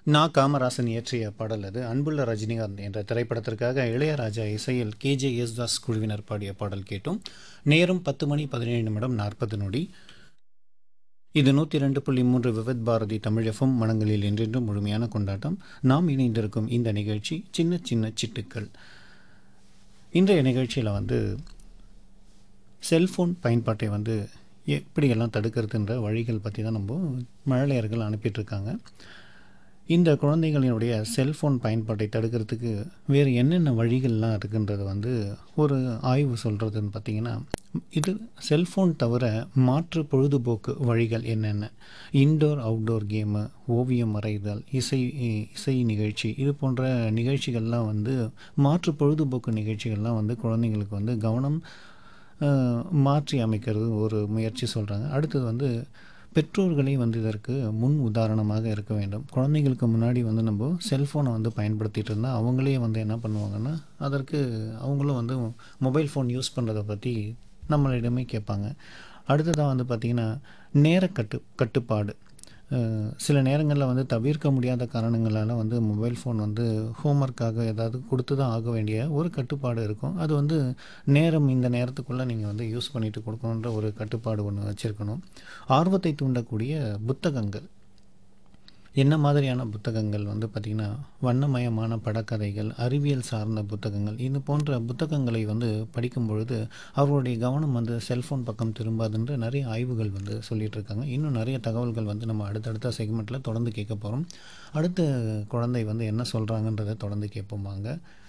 நா காமராசன் இயற்றிய பாடல் அது அன்புள்ள ரஜினிகாந்த் என்ற திரைப்படத்திற்காக இளையராஜா இசையில் கேஜே யேசுதாஸ் குழுவினர் பாடிய பாடல் கேட்டோம் நேரம் பத்து மணி பதினேழு நிமிடம் நாற்பது நொடி இது நூற்றி ரெண்டு புள்ளி மூன்று விவித் பாரதி தமிழகம் மனங்களில் என்றென்றும் முழுமையான கொண்டாட்டம் நாம் இணைந்திருக்கும் இந்த நிகழ்ச்சி சின்ன சின்ன சிட்டுக்கள் இன்றைய நிகழ்ச்சியில் வந்து செல்ஃபோன் பயன்பாட்டை வந்து எப்படியெல்லாம் தடுக்கிறதுன்ற வழிகள் பற்றி தான் நம்ம மழலையர்கள் அனுப்பிட்டுருக்காங்க இந்த குழந்தைகளினுடைய செல்ஃபோன் பயன்பாட்டை தடுக்கிறதுக்கு வேறு என்னென்ன வழிகள்லாம் இருக்குன்றது வந்து ஒரு ஆய்வு சொல்கிறதுன்னு பார்த்தீங்கன்னா இது செல்ஃபோன் தவிர மாற்று பொழுதுபோக்கு வழிகள் என்னென்ன இன்டோர் அவுட்டோர் கேமு ஓவியம் வரைதல் இசை இசை நிகழ்ச்சி இது போன்ற நிகழ்ச்சிகள்லாம் வந்து மாற்று பொழுதுபோக்கு நிகழ்ச்சிகள்லாம் வந்து குழந்தைங்களுக்கு வந்து கவனம் அஹ், மாற்றி அமைக்கிறது ஒரு முயற்சி சொல்கிறாங்க அடுத்தது வந்து பெற்றோர்களே வந்து இதற்கு முன் உதாரணமாக இருக்க வேண்டும் குழந்தைங்களுக்கு முன்னாடி வந்து நம்ம செல்ஃபோனை வந்து பயன்படுத்திட்டு இருந்தால் அவங்களே வந்து என்ன பண்ணுவாங்கன்னா அதற்கு அவங்களும் வந்து மொபைல் ஃபோன் யூஸ் பண்ணுறதை பற்றி நம்மளிடமே கேட்பாங்க அடுத்ததாக வந்து பார்த்திங்கன்னா நேர கட்டு கட்டுப்பாடு அஹ், சில நேரங்களில் வந்து தவிர்க்க முடியாத காரணங்களால் வந்து மொபைல் ஃபோன் வந்து ஹோம்ஒர்க்காக ஏதாவது கொடுத்து தான் ஆக வேண்டிய ஒரு கட்டுப்பாடு இருக்கும் அது வந்து நேரம் இந்த நேரத்துக்குள்ளே நீங்கள் வந்து யூஸ் பண்ணிட்டு கொடுக்கணுன்ற ஒரு கட்டுப்பாடு ஒன்று வச்சுருக்கணும் ஆர்வத்தை தூண்டக்கூடிய புத்தகங்கள் என்ன மாதிரியான புத்தகங்கள் வந்து பார்த்திங்கன்னா வண்ணமயமான படக்கதைகள் அறிவியல் சார்ந்த புத்தகங்கள் இது போன்ற புத்தகங்களை வந்து படிக்கும் பொழுது அவர்களுடைய கவனம் வந்து செல்ஃபோன் பக்கம் திரும்பாதுன்ற நிறைய ஆய்வுகள் வந்து சொல்லிட்டு இருக்காங்க இன்னும் நிறைய தகவல்கள் வந்து நம்ம அடுத்தடுத்த செக்மெண்ட்டில் தொடர்ந்து கேட்க போகிறோம் அடுத்த குழந்தை வந்து என்ன சொல்கிறாங்கன்றதை தொடர்ந்து கேட்போம் வாங்க